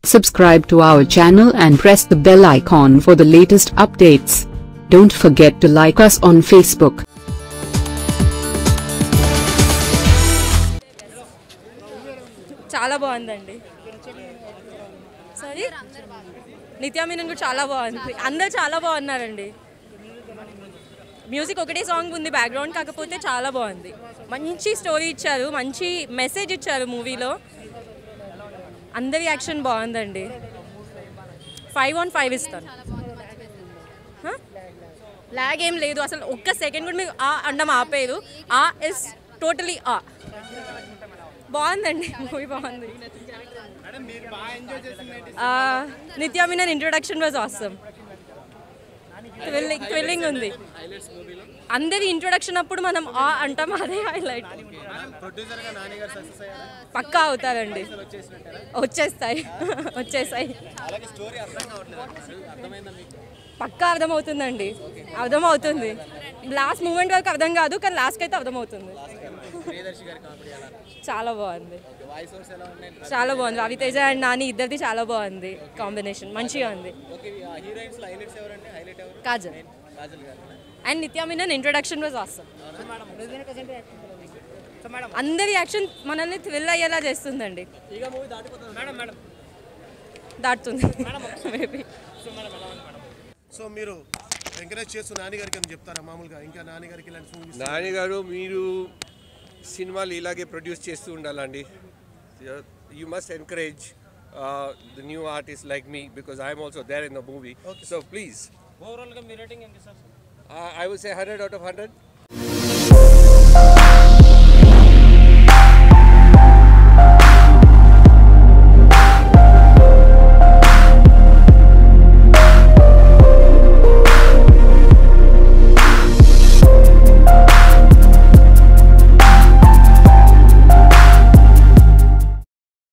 Subscribe to our channel and press the bell icon for the latest updates. Don't forget to like us on Facebook. చాలా బాగుందండి sorry నిత్యా మీనన్ కూడా చాలా బాగుంది అందరు చాలా బాగున్నారండి మ్యూజిక్ ఒకటే సాంగ్ ఉంది బ్యాక్గ్రౌండ్ కాకపోతే చాలా బాగుంది మంచి స్టోరీ ఇచ్చారు మంచి మెసేజ్ ఇచ్చారు మూవీలో అందరి యాక్షన్ బాగుందండి ఫైవ్ ఆన్ ఫైవ్ ఇస్తాను లాగ్ ఏం లేదు అసలు ఒక్క సెకండ్ కూడా మీరు ఆ అండం ఆపేరు ఆ ఇస్ టోటలీ ఆ బాగుందండి మూవీ బాగుంది Nithya Menen introduction was awesome thrilling thrilling ఉంది అందరి ఇంట్రొడక్షన్ అప్పుడు మనం ఆ అంటాం అదే హైలైట్ పక్కా అవుతారండి వచ్చేస్తాయి వచ్చేస్తాయి పక్కా అర్థమవుతుందండి అర్థమవుతుంది లాస్ట్ మూమెంట్ వరకు అర్థం కాదు కానీ లాస్ట్కి అయితే అర్థమవుతుంది చాలా బాగుంది చాలా బాగుంది రవితేజ అండ్ నాని ఇద్దరిది చాలా బాగుంది కాంబినేషన్ మంచిగా ఉంది Kajal and Nithya Menen introduction was awesome అందరి యాక్షన్ మనల్ని థ్రిల్ అయ్యేలా చేస్తుందండి దాటుతుంది మేబీ సో మీరు ఎంకరేజ్ చేస్తూ నాన్నగారికి అని చెప్తారా మామూలుగా ఇంకా నాన్నగారికి ఇలాంటి మూవీస్ నాన్నగారు మీరు సినిమాలు ఇలాగే ప్రొడ్యూస్ చేస్తూ ఉండాలండి you must encourage the new artist like me because I'm also there in the movie so please ఓవరాల్గా మీ రేటింగ్ ఎంత sir I would say hundred out of hundred